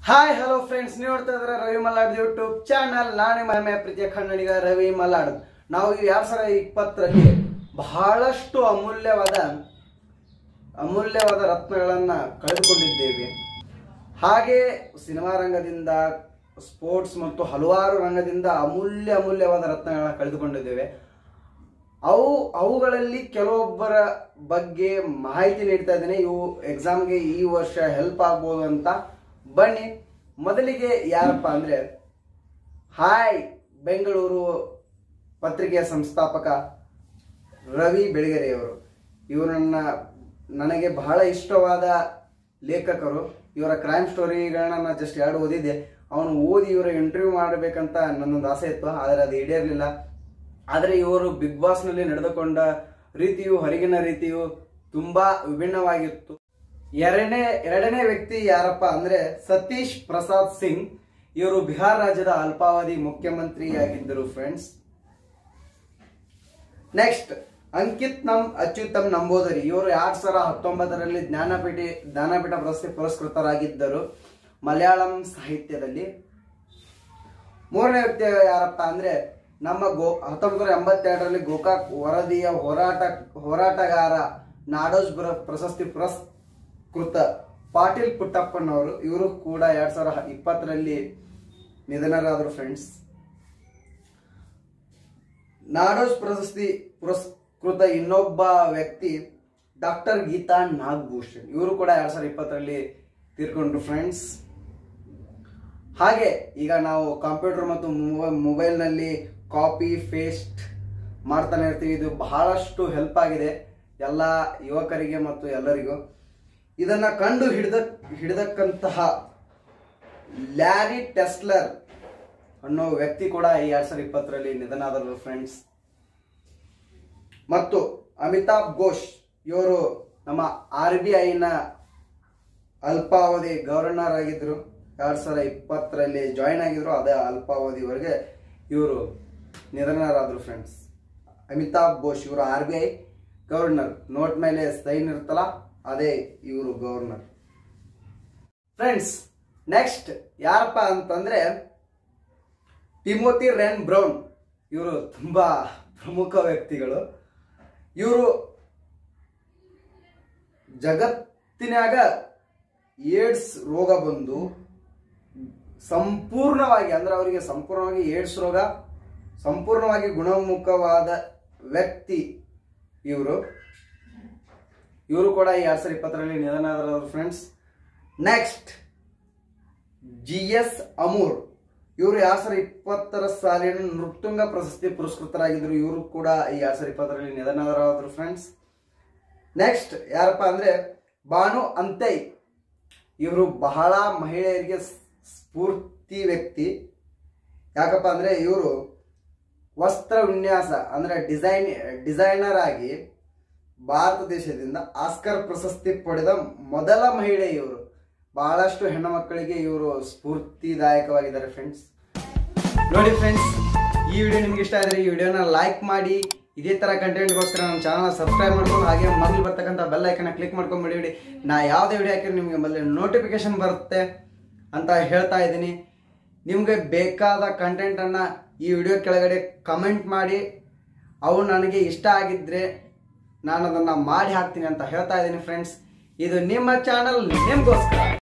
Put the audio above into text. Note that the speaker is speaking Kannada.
ಹಾಯ್ ಹಲೋ ಫ್ರೆಂಡ್ಸ್ ನೀವು ನೋಡ್ತಾ ಇದ್ರೆ ರವಿ ಮಲ್ಲಾಡ್ ಯೂಟ್ಯೂಬ್ ಚಾನಲ್ ನಾನೇ ಮನೆ ಪ್ರೀತಿಯ ಕನ್ನಡಿಗ ರವಿ ಮಲ್ಲಾಡ್ ನಾವು ಈ ಎರಡ್ ಸಾವಿರದ ಇಪ್ಪತ್ತರಲ್ಲಿ ಬಹಳಷ್ಟು ಅಮೂಲ್ಯವಾದ ಅಮೂಲ್ಯವಾದ ರತ್ನಗಳನ್ನ ಕಳೆದುಕೊಂಡಿದ್ದೇವೆ ಹಾಗೆ ಸಿನಿಮಾ ರಂಗದಿಂದ ಸ್ಪೋರ್ಟ್ಸ್ ಮತ್ತು ಹಲವಾರು ರಂಗದಿಂದ ಅಮೂಲ್ಯ ಅಮೂಲ್ಯವಾದ ರತ್ನಗಳನ್ನ ಕಳೆದುಕೊಂಡಿದ್ದೇವೆ ಅವು ಅವುಗಳಲ್ಲಿ ಕೆಲವೊಬ್ಬರ ಬಗ್ಗೆ ಮಾಹಿತಿ ನೀಡ್ತಾ ಇದ್ದೇನೆ ಇವು ಎಕ್ಸಾಮ್ಗೆ ಈ ವರ್ಷ ಹೆಲ್ಪ್ ಆಗ್ಬೋದು ಅಂತ ಬನ್ನಿ ಮೊದಲಿಗೆ ಯಾರಪ್ಪ ಅಂದ್ರೆ ಹಾಯ್ ಬೆಂಗಳೂರು ಪತ್ರಿಕೆಯ ಸಂಸ್ಥಾಪಕ ರವಿ ಬೆಳಗೆರೆಯವರು ಇವರನ್ನ ನನಗೆ ಬಹಳ ಇಷ್ಟವಾದ ಲೇಖಕರು ಇವರ ಕ್ರೈಮ್ ಸ್ಟೋರಿಗಳನ್ನ ನಾನು ಜಸ್ಟ್ ಎರಡು ಓದಿದ್ದೆ ಅವನು ಓದಿ ಇವರ ಇಂಟರ್ವ್ಯೂ ಮಾಡಬೇಕಂತ ನನ್ನೊಂದು ಆಸೆ ಇತ್ತು ಆದರೆ ಅದು ಈಡೇರಲಿಲ್ಲ ಆದರೆ ಇವರು ಬಿಗ್ ಬಾಸ್ನಲ್ಲಿ ನಡೆದುಕೊಂಡ ರೀತಿಯು ಹೊರಗಿನ ರೀತಿಯು ತುಂಬಾ ವಿಭಿನ್ನವಾಗಿತ್ತು ಎರಡನೇ ಎರಡನೇ ವ್ಯಕ್ತಿ ಯಾರಪ್ಪ ಅಂದ್ರೆ ಸತೀಶ್ ಪ್ರಸಾದ್ ಸಿಂಗ್ ಇವರು ಬಿಹಾರ್ ರಾಜ್ಯದ ಅಲ್ಪಾವಧಿ ಮುಖ್ಯಮಂತ್ರಿಯಾಗಿದ್ದರು ಫ್ರೆಂಡ್ಸ್ ನೆಕ್ಸ್ಟ್ ಅಂಕಿತ್ ನಮ್ ಅಚ್ಯುತಮ್ ನಂಬೋದರಿ ಇವರು ಎರಡ್ ಸಾವಿರದ ಹತ್ತೊಂಬತ್ತರಲ್ಲಿ ಜ್ಞಾನಪೀಠ ಜ್ಞಾನಪೀಠ ಪ್ರಶಸ್ತಿ ಪುರಸ್ಕೃತರಾಗಿದ್ದರು ಮಲಯಾಳಂ ಸಾಹಿತ್ಯದಲ್ಲಿ ಮೂರನೇ ವ್ಯಕ್ತಿ ಯಾರಪ್ಪ ಅಂದ್ರೆ ನಮ್ಮ ಗೋ ಹತ್ತೊಂಬತ್ತು ನೂರ ಎಂಬತ್ತೆರಡರಲ್ಲಿ ಗೋಕಾಕ್ ವರದಿಯ ಹೋರಾಟ ಹೋರಾಟಗಾರ ನಾಡೋಜ್ ಬುರ- ಪ್ರಶಸ್ತಿ ಪುರಸ್ಕೃತ ಪಾಟೀಲ್ ಪುಟ್ಟಪ್ಪನವರು ಇವರು ಕೂಡ ಎರಡ್ ಸಾವಿರದ ಇಪ್ಪತ್ತರಲ್ಲಿ ನಿಧನರಾದರು ಫ್ರೆಂಡ್ಸ್ ನಾಡೋಜ್ ಪ್ರಶಸ್ತಿ ಪುರಸ್ಕೃತ ಇನ್ನೊಬ್ಬ ವ್ಯಕ್ತಿ ಡಾಕ್ಟರ್ ಗೀತಾ ನಾಗಭೂಷಣ್ ಇವರು ಕೂಡ ಎರಡ್ ಸಾವಿರದ ಇಪ್ಪತ್ತರಲ್ಲಿ ತೀರ್ಕೊಂಡ್ರು ಫ್ರೆಂಡ್ಸ್ ಹಾಗೆ ಈಗ ನಾವು ಕಂಪ್ಯೂಟರ್ ಮತ್ತು ಮೊಬೈಲ್ನಲ್ಲಿ ಕಾಪಿ ಪೇಸ್ಟ್ ಮಾಡ್ತಾನೆ ಇರ್ತೀವಿ ಇದು ಬಹಳಷ್ಟು ಹೆಲ್ಪ್ ಆಗಿದೆ ಎಲ್ಲ ಯುವಕರಿಗೆ ಮತ್ತು ಎಲ್ಲರಿಗೂ ಇದನ್ನ ಕಂಡು ಹಿಡಿದ ಹಿಡಿದಕ್ಕಂತಹ ಲ್ಯಾರಿ ಟೆಸ್ಲರ್ ಅನ್ನೋ ವ್ಯಕ್ತಿ ಕೂಡ ಈ ಎರಡ್ ಸಾವಿರದ ಇಪ್ಪತ್ತರಲ್ಲಿ ನಿಧನಾದರು ಫ್ರೆಂಡ್ಸ್ ಮತ್ತು ಅಮಿತಾಬ್ ಘೋಷ್ ಇವರು ನಮ್ಮ ಆರ್ ಬಿ ಐನ ಅಲ್ಪಾವಧಿ ಗವರ್ನರ್ ಆಗಿದ್ರು ಎರಡ್ ಸಾವಿರದ ಇಪ್ಪತ್ತರಲ್ಲಿ ಜಾಯಿನ್ ಆಗಿದ್ರು ಅದೇ ಅಲ್ಪಾವಧಿವರೆಗೆ ಇವರು ನಿಧನರಾದರು ಫ್ರೆಂಡ್ಸ್ ಅಮಿತಾಬ್ ಘೋಷ್ ಇವರು R B I governor note ಮೇಲೆ ಸೈನ್ ಇರುತ್ತಲ್ಲ ಅದೇ ಇವರು ಗವರ್ನರ್ ಫ್ರೆಂಡ್ಸ್ ನೆಕ್ಸ್ಟ್ ಯಾರಪ್ಪ ಅಂತಂದ್ರೆ ಟಿಮೋತಿ ರೆನ್ ಬ್ರೌನ್ ಇವರು ತುಂಬಾ ಪ್ರಮುಖ ವ್ಯಕ್ತಿಗಳು ಇವರು ಜಗತ್ತಿನಾಗ ಏಡ್ಸ್ ರೋಗ ಬಂದು ಸಂಪೂರ್ಣವಾಗಿ ಅಂದ್ರೆ ಅವರಿಗೆ ಸಂಪೂರ್ಣವಾಗಿ ಏಡ್ಸ್ ರೋಗ ಸಂಪೂರ್ಣವಾಗಿ ಗುಣಮುಖವಾದ ವ್ಯಕ್ತಿ ಇವರು ಇವರು ಕೂಡ ಈ ಎರಡ್ ಸಾವಿರದ ಇಪ್ಪತ್ತರಲ್ಲಿ ನಿಧನರಾದರು friends next G S Amur ಇವರು ಎರಡ್ ಸಾವಿರದ ಇಪ್ಪತ್ತರ ಸಾಲಿನ ನೃತ್ಯುಂಗ ಪ್ರಶಸ್ತಿ ಪುರಸ್ಕೃತರಾಗಿದ್ದರು ಇವರು ಕೂಡ ಈ ಎರಡ್ ಸಾವಿರದ ಇಪ್ಪತ್ತರಲ್ಲಿ ನಿಧನರಾದರು ಫ್ರೆಂಡ್ಸ್ ನೆಕ್ಸ್ಟ್ ಯಾರಪ್ಪ ಅಂದ್ರೆ ಬಾನು ಅಂತೈ ಇವರು ಬಹಳ ಮಹಿಳೆಯರಿಗೆ ಸ್- ಸ್ಫೂರ್ತಿ ವ್ಯಕ್ತಿ ಯಾಕಪ್ಪ ಅಂದ್ರೆ ಇವರು ವಸ್ತ್ರ ವಿನ್ಯಾಸ ಅಂದ್ರೆ ಡಿಸೈನ್ ಡಿಸೈನರ್ ಆಗಿ ಭಾರತ ದೇಶದಿಂದ ಆಸ್ಕರ್ ಪ್ರಶಸ್ತಿ ಪಡೆದ ಮೊದಲ ಮಹಿಳೆ ಇವರು ಬಹಳಷ್ಟು ಹೆಣ್ಣು ಮಕ್ಕಳಿಗೆ ಇವರು ಸ್ಫೂರ್ತಿದಾಯಕವಾಗಿದ್ದಾರೆ ಫ್ರೆಂಡ್ಸ್ ನೋಡಿ ಫ್ರೆಂಡ್ಸ್ ಈ ವಿಡಿಯೋ ನಿಮ್ಗೆ ಇಷ್ಟ ಆದರೆ ಈ ವಿಡಿಯೋನ ಲೈಕ್ ಮಾಡಿ ಇದೇ ತರ ಕಂಟೆಂಟ್ಗೋಸ್ಕರ ನಮ್ಮ ಚಾನಲ್ ಸಬ್ಸ್ಕ್ರೈಬ್ ಮಾಡ್ಕೊಂಡು ಹಾಗೆ ಮೊದಲು ಬರ್ತಕ್ಕಂಥ ಬೆಲ್ ಐಕನ್ನ ಕ್ಲಿಕ್ ಮಾಡ್ಕೊಂಡು ಬಿಡಿ ನಾ ಯಾವುದೇ ವಿಡಿಯೋ ಹಾಕಿದ್ರೆ ನಿಮಗೆ ಮೊದಲು ನೋಟಿಫಿಕೇಶನ್ ಬರುತ್ತೆ ಅಂತ ಹೇಳ್ತಾ ಇದ್ದೀನಿ ನಿಮಗೆ ಬೇಕಾದ ಕಂಟೆಂಟನ್ನು ಈ ವಿಡಿಯೋ ಕೆಳಗಡೆ ಕಮೆಂಟ್ ಮಾಡಿ ಅವು ನನಗೆ ಇಷ್ಟ ಆಗಿದ್ರೆ ನಾನು ಅದನ್ನು ಮಾಡಿ ಹಾಕ್ತೀನಿ ಅಂತ ಹೇಳ್ತಾ ಇದ್ದೀನಿ ಫ್ರೆಂಡ್ಸ್ ಇದು ನಿಮ್ಮ ಚಾನಲ್ ನಿಮಗೋಸ್ಕರ